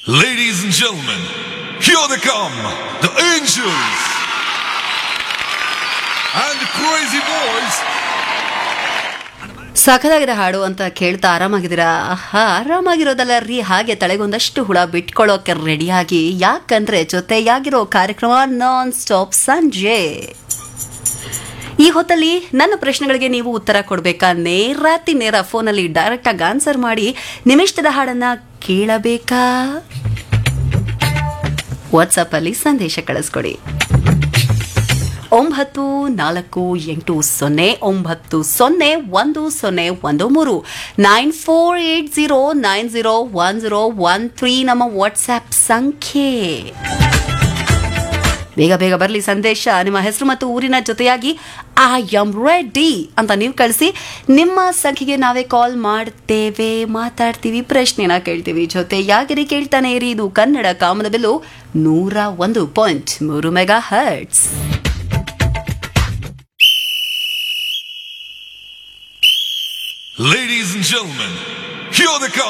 Ladies and gentlemen, here they come, the angels and the crazy boys. ಸಖತ್ತಾಗಿದೆ ಹಾಡು ಅಂತ ಕೇಳ್ತಾ ಆರಾಮಾಗಿದ್ದೀರಾ ಆಹಾ ಆರಾಮಾಗಿರೋದಲ್ಲ ರೀ ಹಾಗೆ ತಲೆಗೊಂದಷ್ಟು ಹುಳ ಬಿಟ್ಕೊಳ್ಳೋಕೆ ರೆಡಿಯಾಗಿ ಯಾಕಂದ್ರೆ ಜೊತೆಯಾಗಿರೋ ಕಾರ್ಯಕ್ರಮ ನಾನ್ ಸ್ಟಾಪ್ ಸಂಜೆ ಈ ಹೊತ್ತಲ್ಲಿ ನನ್ನ ಪ್ರಶ್ನೆಗಳಿಗೆ ನೀವು ಉತ್ತರ ಕೊಡ್ಬೇಕಾ ನೇರಾತಿ ನೇರ ಫೋನಲ್ಲಿ ಡೈರೆಕ್ಟ್ ಆಗಿ ಆನ್ಸರ್ ಮಾಡಿ ನಿಮಿಷ್ಟದ ಹಾಡನ್ನ ಕೇಳಬೇಕಾ ವಾಟ್ಸಪ್ ಅಲ್ಲಿ ಸಂದೇಶ ಕಳಿಸ್ಕೊಡಿ ಒಂಬತ್ತು ನಾಲ್ಕು ಎಂಟು ಸೊನ್ನೆ ಒಂಬತ್ತು ಸೊನ್ನೆ ಒಂದು ಸೊನ್ನೆ ಒಂದು ಮೂರು nine four eight zero nine zero one zero one three ನಮ್ಮ ವಾಟ್ಸ್ಆಪ್ ಸಂಖ್ಯೆ ಬೇಗ ಬೇಗ ಬರಲಿ ಸಂದೇಶ ನಿಮ್ಮ ಹೆಸರು ಮತ್ತು ಊರಿನ ಜೊತೆಯಾಗಿ ಐ ಎಮ್ ರೆಡಿ ಅಂತ ನೀವು ಕಳಿಸಿ ನಿಮ್ಮ ಸಂಖ್ಯೆಗೆ ನಾವೇ ಕಾಲ್ ಮಾಡ್ತೇವೆ ಮಾತಾಡ್ತೀವಿ ಪ್ರಶ್ನೆನ ಕೇಳ್ತೀವಿ ಜೊತೆಯಾಗಿರಿ ಕೇಳ್ತಾನೆ ಇರಿ ಇದು ಕನ್ನಡ ಕಾಮನಬಿಲ್ಲು ನೂರ ಒಂದು ಪಾಯಿಂಟ್ ಮೂರು megahertz Ladies and gentlemen, here they come.